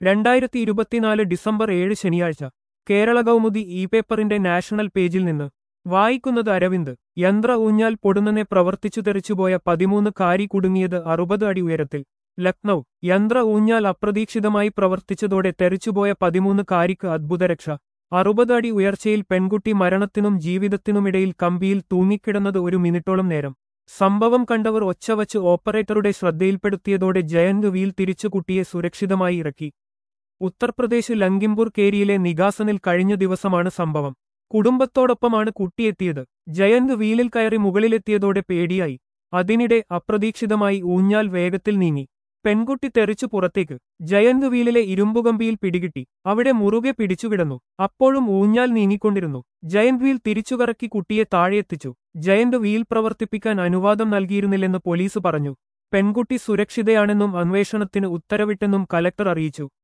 രണ്ടായിരത്തി ഇരുപത്തിനാല് ഡിസംബർ ഏഴ് ശനിയാഴ്ച കേരള കൗമുദി ഇ പേപ്പറിന്റെ നാഷണൽ പേജിൽ നിന്ന് വായിക്കുന്നത് അരവിന്ദ് യന്ത്ര ഊഞ്ഞാൽ പൊടുന്നനെ പ്രവർത്തിച്ചു തെറിച്ചുപോയ പതിമൂന്ന് കാരി കുടുങ്ങിയത് അറുപത് അടി ഉയരത്തിൽ ലക്നൌ യന്ത്ര ഊഞ്ഞാൽ അപ്രതീക്ഷിതമായി പ്രവർത്തിച്ചതോടെ തെറിച്ചുപോയ പതിമൂന്ന് കാരിക്ക് അദ്ഭുതരക്ഷ അറുപത് അടി ഉയർച്ചയിൽ പെൺകുട്ടി മരണത്തിനും ജീവിതത്തിനുമിടയിൽ കമ്പിയിൽ തൂങ്ങിക്കിടന്നത് ഒരു മിനിറ്റോളം നേരം സംഭവം കണ്ടവർ ഒച്ചവച്ച് ഓപ്പറേറ്ററുടെ ശ്രദ്ധയിൽപ്പെടുത്തിയതോടെ ജയന്റ് വീൽ തിരിച്ചു കുട്ടിയെ സുരക്ഷിതമായി ഇറക്കി ഉത്തർപ്രദേശ് ലങ്കിംപൂർ കേരിയിലെ നിഗാസനിൽ കഴിഞ്ഞ ദിവസമാണ് സംഭവം കുടുംബത്തോടൊപ്പമാണ് കുട്ടിയെത്തിയത് ജയന്റ് വീലിൽ കയറി മുകളിലെത്തിയതോടെ പേടിയായി അതിനിടെ അപ്രതീക്ഷിതമായി ഊഞ്ഞാൽ വേഗത്തിൽ നീങ്ങി പെൺകുട്ടി തെറിച്ചു പുറത്തേക്ക് ജയന്റ് വീലിലെ ഇരുമ്പുകമ്പിയിൽ പിടികിട്ടി അവിടെ മുറുകെ പിടിച്ചുകിടന്നു അപ്പോഴും ഊഞ്ഞാൽ നീങ്ങിക്കൊണ്ടിരുന്നു ജയന്റ് വീൽ തിരിച്ചുകറക്കി കുട്ടിയെ താഴെയെത്തിച്ചു ജയന്റ് വീൽ പ്രവർത്തിപ്പിക്കാൻ അനുവാദം നൽകിയിരുന്നില്ലെന്ന് പോലീസ് പറഞ്ഞു പെൺകുട്ടി സുരക്ഷിതയാണെന്നും അന്വേഷണത്തിന് ഉത്തരവിട്ടെന്നും കലക്ടർ അറിയിച്ചു